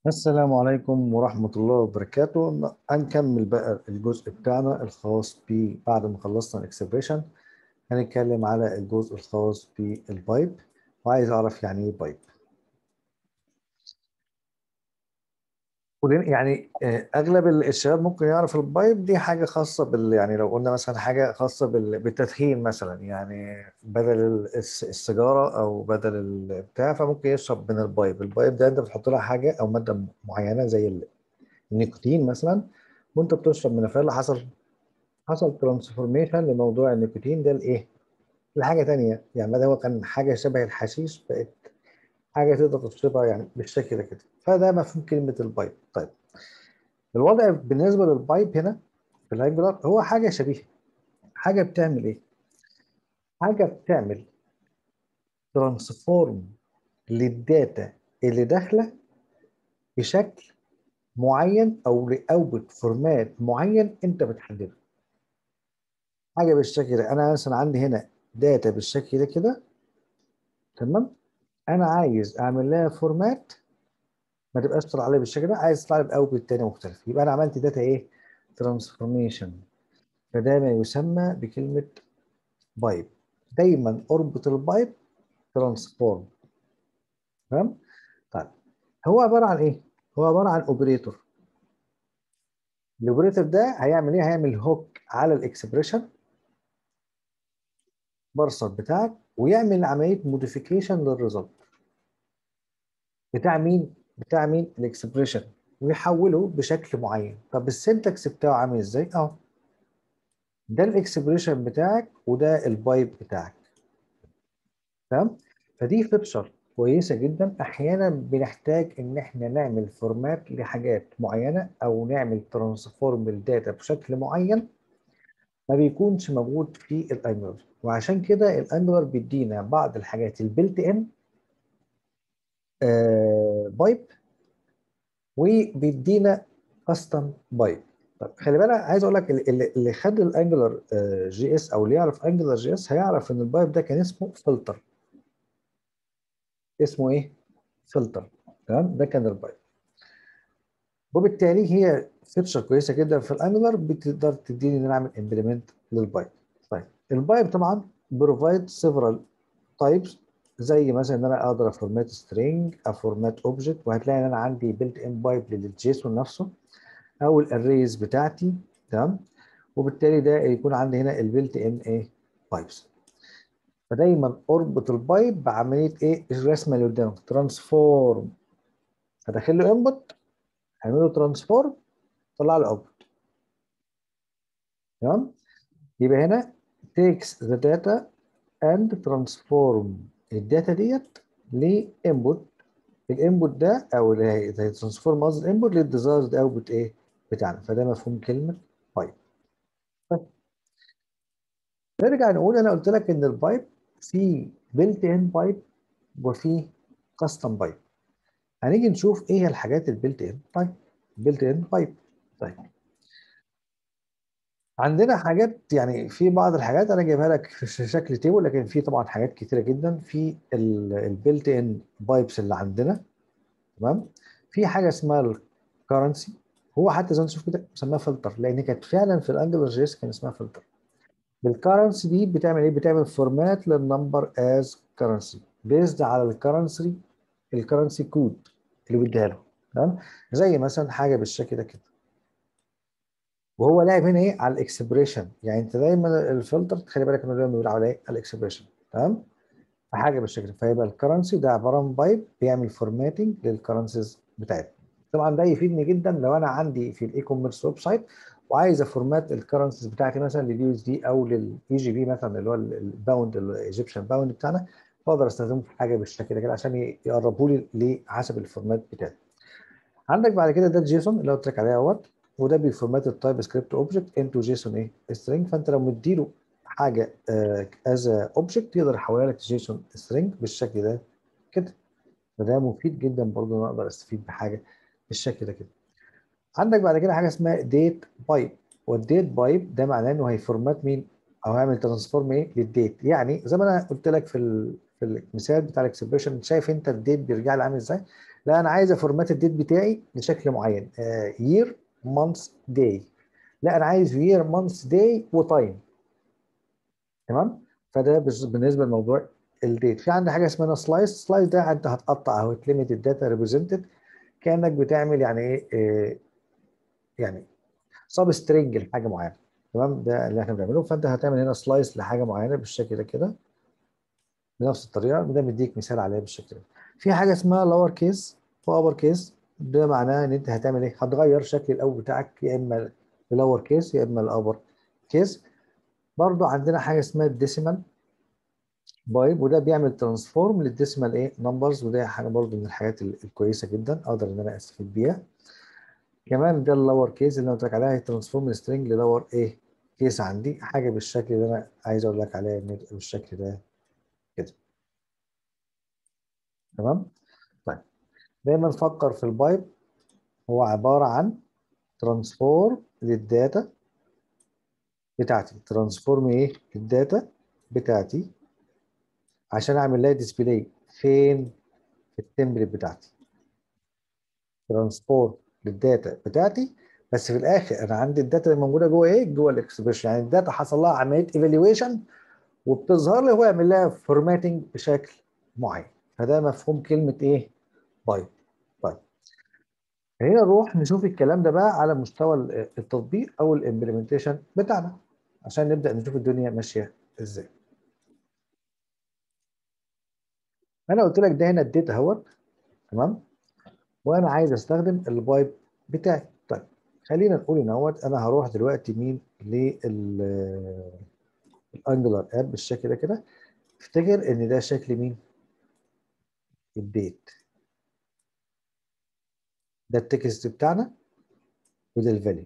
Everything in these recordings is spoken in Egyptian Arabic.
السلام عليكم ورحمة الله وبركاته هنكمل بقى الجزء بتاعنا الخاص ب بعد ما خلصنا الاكسبريشن هنتكلم على الجزء الخاص بالبايب وعايز أعرف يعني إيه بايب يعني آه، أغلب الشباب ممكن يعرف البايب دي حاجة خاصة بال يعني لو قلنا مثلا حاجة خاصة بال- بالتدخين مثلا يعني بدل الس- السيجارة أو بدل البتاع فممكن يشرب من البايب البايب ده أنت بتحط لها حاجة أو مادة معينة زي ال- النيكوتين مثلا وانت بتشرب من فعلا حصل حصل ترانسفورميشن لموضوع النيكوتين ده لايه؟ لحاجه تانية يعني بدل هو كان حاجه شبه الحشيش بقت حاجه تقدر تشربها يعني بالشكل ده كده فده مفهوم كلمه البايب طيب الوضع بالنسبه للبايب هنا في الانجلر هو حاجه شبيهه حاجه بتعمل ايه؟ حاجه بتعمل ترانسفورم للداتا اللي داخله بشكل معين او لاوتبوت فورمات معين انت بتحدده حاجه بالشكل ده انا مثلا عندي هنا داتا بالشكل ده كده تمام انا عايز اعمل لها فورمات ما تبقاش طالعه لي بالشكل ده عايز تطلع لي باوتبوت تاني مختلف يبقى انا عملت داتا ايه ترانسفورميشن فده ما يسمى بكلمه بايب دايما اربط البايب ترانسفورم تمام طيب هو عباره عن ايه هو عباره عن اوبريتور الاوبريتور ده هيعمل ايه هيعمل هوك على الاكسبريشن بارسر بتاعك ويعمل عمليه موديفيكيشن للريزلت بتاع مين بتاع مين الاكسبريشن ويحوله بشكل معين طب السنتكس بتاعه عامل ازاي اهو ده الاكسبريشن بتاعك وده البايب بتاعك تمام فدي فيتشر كويسه جدا احيانا بنحتاج ان احنا نعمل فورمات لحاجات معينه او نعمل ترانسفورم الداتا بشكل معين ما بيكونش موجود في الانجلر وعشان كده الانجلر بيدينا بعض الحاجات البيلت ان بايب وبيدينا كاستم بايب طب خلي بالك عايز اقول لك اللي, اللي خد الانجلر جي اس او اللي يعرف انجلر جي اس هيعرف ان البايب ده كان اسمه فلتر اسمه ايه؟ فلتر تمام ده كان البايب وبالتالي هي فيتشر كويسه جدا في الانجلر بتقدر تديني ان انا اعمل امبلمنت للبايب طيب البايب طبعا بروفايد سيفرال تايبس زي مثلا ان انا اقدر افورمات سترينج افورمات اوبجكت وهتلاقي ان انا عندي بيلت ان بايب للجيسون نفسه او الاريز بتاعتي تمام وبالتالي ده يكون عندي هنا البيلت ان ايه بايبس فدايما اربط البايب بعمليه ايه الرسمه اللي قدامك ترانسفورم هدخل له انبوت هعمل له ترانسفورم طلع له اوتبوت تمام يبقى هنا takes the data and transform الداتا ديت لانبوت الانبوت ده او اللي ترانسفورم قصدي الانبوت للديزايرد اوتبوت ايه بتاعنا فده مفهوم كلمه بايب نرجع نقول انا قلت لك ان البايب في بيلت ان بايب وفي كاستم بايب هنيجي نشوف ايه هي الحاجات البيلت ان بايب بيلت ان بايب طيب عندنا حاجات يعني في بعض الحاجات انا جايبها لك في شكل تيبل لكن في طبعا حاجات كتيره جدا في البيلت ان بايبس اللي عندنا تمام في حاجه اسمها الكرنسي هو حتى زي ما نشوف كده مسماها فلتر لان كانت فعلا في الانجلر جيس كان اسمها فلتر الكرنسي دي بتعمل ايه بتعمل فورمات للنمبر از كرنسي بيزد على الكرنسي الكرنسي كود اللي بيديها له تمام زي مثلا حاجه بالشكل ده كده وهو لاعب هنا ايه على الاكسبريشن يعني انت دايما الفلتر تخلي بالك انه دايما بيقول على ايه على الاكسبريشن تمام حاجه بالشكل فيبقى الكرنسي ده عباره عن بايب بيعمل فورماتنج للكرنسيز بتاعتي طبعا ده يفيدني جدا لو انا عندي في الاي كوميرس ويب سايت وعايز افورمات الكرنسيز بتاعتي مثلا لليو اس دي او للاي جي بي مثلا اللي هو الباوند الايجيبشن باوند بتاعنا فاقدر استخدمه في حاجه بالشكل ده كده عشان يقربوا لي لحسب الفورمات بتاعي عندك بعد كده ده الجيسون اللي قلت لك عليه اهوت وده بيفورمات التايب سكريبت اوبجكت انتو جيسون ايه سترينج فانت لو مديله حاجه از اوبجكت يقدر يحولها لك جيسون سترينج بالشكل ده كده فده مفيد جدا برضه ان انا اقدر استفيد بحاجه بالشكل ده كده عندك بعد كده حاجه اسمها ديت بايب والديت بايب ده معناه انه هيفورمات مين او هيعمل ترانسفورم ايه للديت يعني زي ما انا قلت لك في ال... في المثال بتاع الاكسبريشن شايف انت الديت بيرجع لي عامل ازاي لا انا عايز افورمات الديت بتاعي بشكل معين يير مانث داي لا انا عايز يير مانث داي وتايم تمام فده بس- بالنسبه لموضوع الديت في عندي حاجه اسمها سلايس سلايس ده انت هتقطع اهو ليميت الداتا ريبريزنتد كانك بتعمل يعني ايه آه، يعني سب سترينج لحاجه معينه تمام ده اللي احنا بنعمله فانت هتعمل هنا سلايس لحاجه معينه بالشكل ده كده بنفس الطريقه ده مديك مثال عليها بالشكل ده في حاجه اسمها لور كيس وابر كيس ده معناه ان انت هتعمل ايه هتغير شكل الاول بتاعك يا اما لور كيس يا اما الابر كيس برضو عندنا حاجه اسمها الديسيمال بايب وده بيعمل ترانسفورم للديسيمال ايه نمبرز وده حاجه برضو من الحاجات ال- الكويسه جدا اقدر ان انا استفيد بيها كمان ده اللور كيس اللي انا قلت لك عليها ترانسفورم السترنج للور ايه كيس عندي حاجه بالشكل اللي انا عايز اقول لك عليها إن بالشكل ده كده تمام طيب دايما نفكر في البايب هو عباره عن ترانسفورم للداتا بتاعتي ترانسفورم ايه الداتا بتاعتي عشان اعمل لها ديسبلاي فين في التمبلت بتاعتي ترانسفورم للداتا بتاعتي بس في الاخر انا عندي الداتا اللي موجوده جوه ايه جوه الاكسبريشن يعني الداتا حصل لها عمليه ايفالويشن وبتظهر لي هو يعمل لها فورماتنج بشكل معين فده مفهوم كلمه ايه بايب طيب هنا نروح نشوف الكلام ده بقى على مستوى ال- التطبيق او الامبلمنتيشن بتاعنا عشان نبدا نشوف الدنيا ماشيه ازاي انا قلت لك ده هنا الداتا اهوت تمام وانا عايز استخدم البايب بتاعي طيب خلينا نقول ان اهوت انا هروح دلوقتي مين للانجلر اب بالشكل ده كده افتكر ان ده شكل مين الديت ده التكست بتاعنا وده الفاليو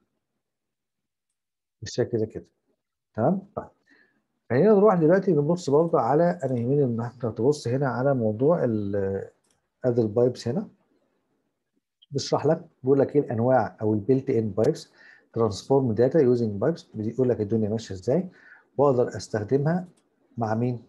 بالشكل ده كده تمام طيب خلينا نروح دلوقتي نبص برضه على انا يهمني ان احنا تبص هنا على موضوع ال ادي البايبس هنا بيشرح لك بيقول لك ايه الانواع او البيلت ان بايبس ترانسفورم داتا يوزنج بايبس بيقول لك الدنيا ماشيه ازاي واقدر استخدمها مع مين؟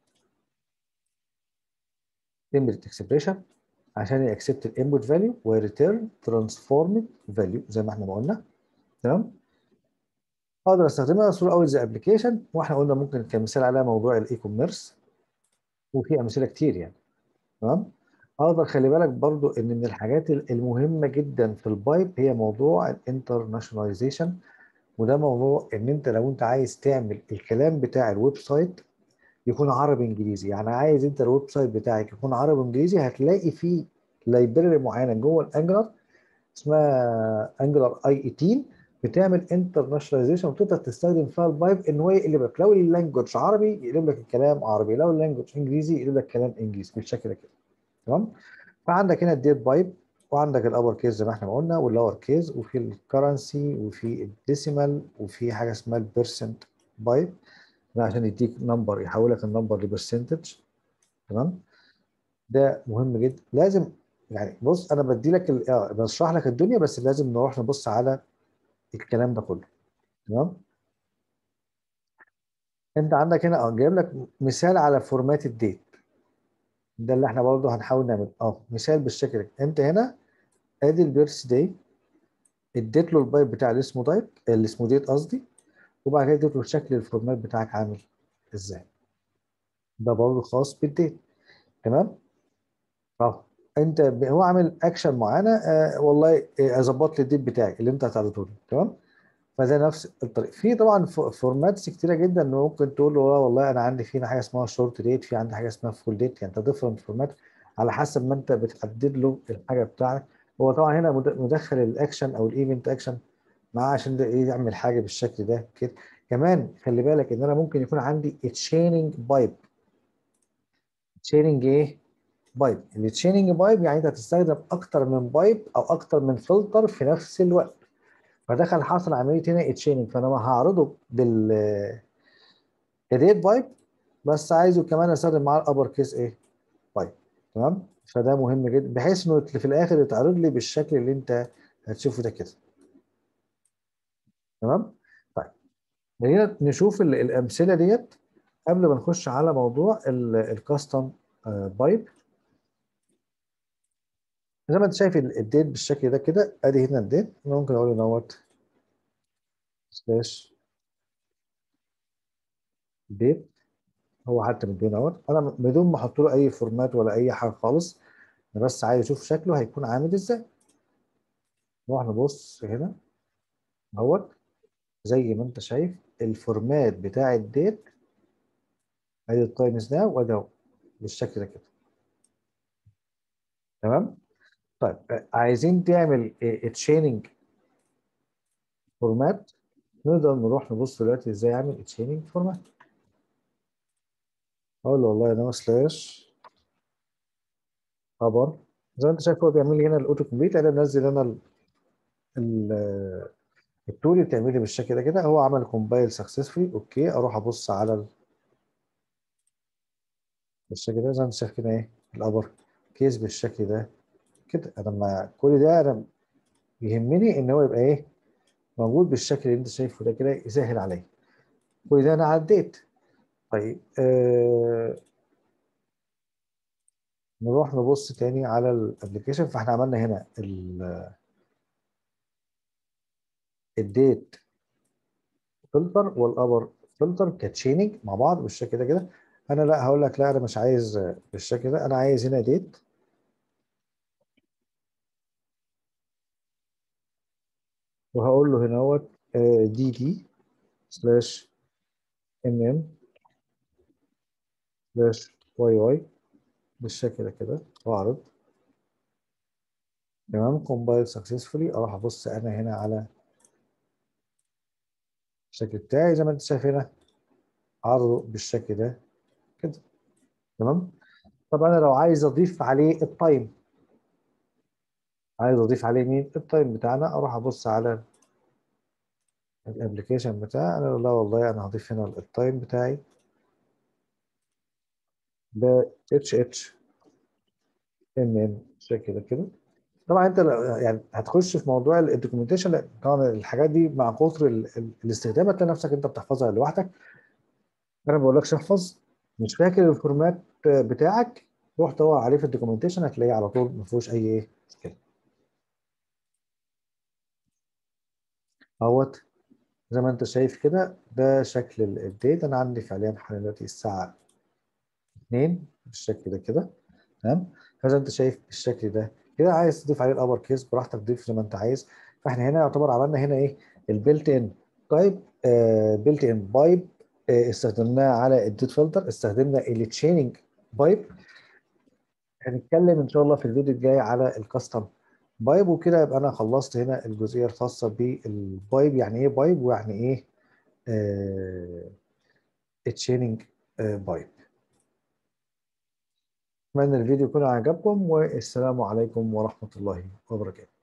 تمبلت اكسبريشن عشان يأكسبت الانبوت فاليو ويريتيرن ترانسفورمد فاليو زي ما احنا ما قلنا تمام؟ اقدر استخدمها صوره اول زي ابلكيشن واحنا قلنا ممكن كمثال على موضوع الاي كوميرس وفي امثله كتير يعني تمام؟ اقدر خلي بالك برضو ان من الحاجات المهمه جدا في البايب هي موضوع الانترناشوناليزيشن وده موضوع ان انت لو انت عايز تعمل الكلام بتاع الويب سايت يكون عربي انجليزي يعني عايز انت الويب سايت بتاعك يكون عربي انجليزي هتلاقي فيه لايبراري معينه جوه الانجلر اسمها انجلر اي 18 بتعمل انترناشوناليزيشن وتقدر تستخدم فيها البايب ان هو يقلب لك لو اللانجوج عربي يقلب لك الكلام عربي لو اللانجوج انجليزي يقلب لك كلام انجليزي بالشكل ده كده تمام فعندك هنا الديت بايب وعندك الابر كيس زي ما احنا ما قلنا واللور كيس وفي الكرنسي وفي الديسيمال وفي حاجه اسمها البيرسنت بايب عشان يديك نمبر يحولك النمبر لبرسنتج تمام ده مهم جدا لازم يعني بص انا بدي لك ال- اه بشرح لك الدنيا بس لازم نروح نبص على الكلام ده كله تمام انت عندك هنا اه جايب لك مثال على فورمات الديت ده اللي احنا برضه هنحاول نعمل اه مثال بالشكل ده انت هنا ادي البيرث داي اديت له البايب بتاع اللي اسمه دايب اللي اسمه ديت قصدي وبعد كده اديت له شكل الفورمات بتاعك عامل ازاي ده برضه خاص بالديت تمام اه انت ب- هو عامل اكشن معينه آه والله آه، اظبط لي الديت بتاعي اللي انت هتعرضه لي تمام فده نفس الطريق في طبعا ف- فورماتس كتيره جدا إن ممكن تقول له لا والله انا عندي فينا حاجه اسمها شورت ديت في عندي حاجه اسمها فول ديت يعني انت ديفرنت فورمات على حسب ما انت بتحدد له الحاجه بتاعك هو طبعا هنا مد- مدخل الاكشن او الايفنت اكشن معاه عشان ده ايه يعمل حاجه بالشكل ده كده كمان خلي بالك ان انا ممكن يكون عندي تشيننج بايب تشيننج ايه بايب التشيننج بايب يعني انت هتستخدم اكتر من بايب او اكتر من فلتر في نفس الوقت فدخل حصل عمليه هنا تشيننج فانا هعرضه بال الريد بايب بس عايزه كمان استخدم معاه الابر كيس ايه بايب تمام فده مهم جدا بحيث انه في الاخر يتعرض لي بالشكل اللي انت هتشوفه ده كده تمام طيب خلينا نشوف ال- الامثله ديت قبل ما نخش على موضوع الكاستم بايب زي ما انت شايف ال- الديت بالشكل ده كده ادي هنا الديت انا ممكن اقول ان هوت سلاش ديت هو حتى مديني اهوت انا بدون ما احط له اي فورمات ولا اي حاجه خالص انا بس عايز اشوف شكله هيكون عامل ازاي نروح نبص هنا اهوت زي ما انت شايف الفورمات بتاع الديت ادي التايمز ده وادي اهو بالشكل ده كده تمام طيب آه، عايزين تعمل تشيننج فورمات نقدر نروح نبص دلوقتي ازاي اعمل تشيننج فورمات اقول له والله انا سلاش خبر زي ما انت شايف هو بيعمل لي هنا الاوتو كومبليت انا منزل انا ال- ال- التول اللي بتعمل لي بالشكل ده كده هو عمل كومبايل سكسسفولي اوكي اروح ابص على ال- بالشكل ده زي ما انت شايف كده ايه الابر كيس بالشكل ده كده انا لما كل ده انا يهمني ان هو يبقى ايه موجود بالشكل اللي انت شايفه ده كده يسهل عليا كل ده انا عديت طيب آه نروح نبص تاني على الابلكيشن فاحنا عملنا هنا الديت فلتر والابر فلتر كتشيننج مع بعض بالشكل ده كده انا لا هقول لك لا انا مش عايز بالشكل ده انا عايز هنا ديت وهقول له هنا هوت دي دي سلاش ام ام سلاش واي واي بالشكل ده كده واعرض تمام كومبايل سكسسفولي اروح ابص انا هنا على الشكل بتاعي زي ما انت شايف هنا عرضه بالشكل ده كده تمام طب انا لو عايز اضيف عليه التايم عايز اضيف عليه مين التايم بتاعنا اروح ابص على الابلكيشن بتاعي انا لا والله انا هضيف هنا التايم بتاعي ب اتش اتش ام ام بالشكل ده كده طبعا انت لا- يعني هتخش في موضوع الدوكيومنتيشن لا طبعا الحاجات دي مع كتر ال- ال- الاستخدام هتلاقي نفسك انت بتحفظها لوحدك انا ما بقولكش احفظ مش فاكر الفورمات بتاعك روح دور عليه في الدوكيومنتيشن هتلاقيه على طول ما فيهوش اي ايه مشكله اهوت زي ما انت شايف كده ده شكل ال- الديت انا عندي فعليا حاليا دلوقتي الساعه 2 بالشكل ده كده تمام فزي ما انت شايف بالشكل ده كده عايز تضيف عليه الابر كيس براحتك ضيف زي ما انت عايز فاحنا هنا يعتبر عملنا هنا ايه البيلت ان تايب بيلت ان بايب استخدمناه على الديت فلتر استخدمنا التشيننج بايب هنتكلم ان شاء الله في الفيديو الجاي على الكاستم بايب وكده يبقى انا خلصت هنا الجزئيه الخاصه بالبايب يعني ايه بايب ويعني ايه تشيننج بايب اتمنى الفيديو يكون عجبكم والسلام عليكم ورحمه الله وبركاته